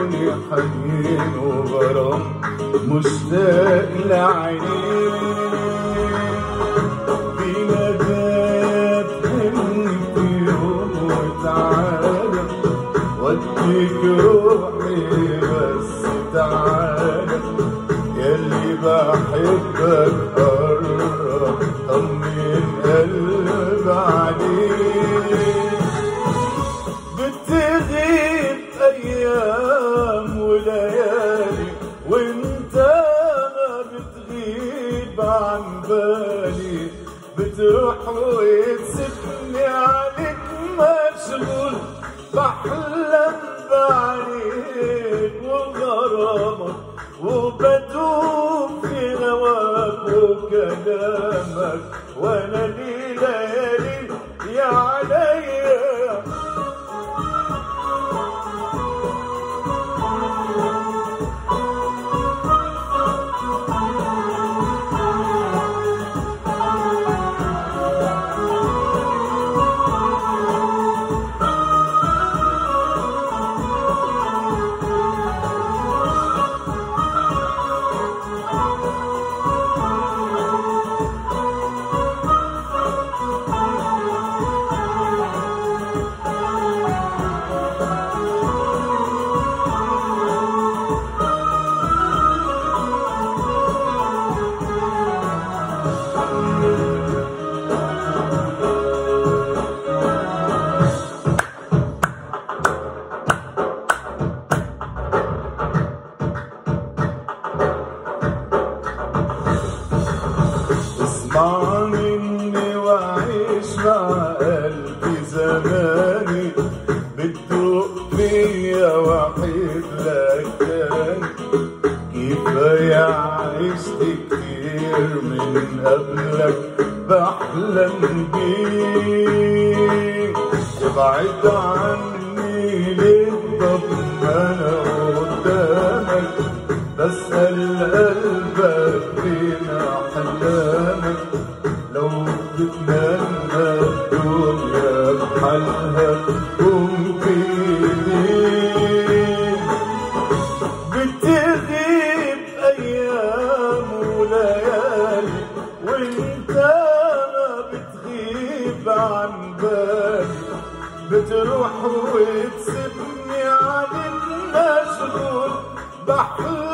عيوني حنين وغرام مشتاق لعينيك فينا جات انت يوم وتعالى وديك روحي بس تعالى يلي بحبك قرب طمن قلب عليك بتغيب ايام وليالي وانت ما بتغيب عن بالي بتروح وتسيبني عليك مشغول بحلم بعينيك وغرامك وبدوب في هواك وكلامك وانا لي ليالي يا عليا اسمع مني وعيش مع قلبي زماني بتدوق فيا وحيد لك تاني كفاية عشت كتير من قبلك بحلم بيك ابعد عني ليه طب ما انا قدامك بسأل قلبك فين أحلامك لو تتمنى الدنيا بحالها ممكن بتغيب أيام وليالي وانت ما بتغيب عن بالي بتروح وتسيبني عليك مشغول بحلم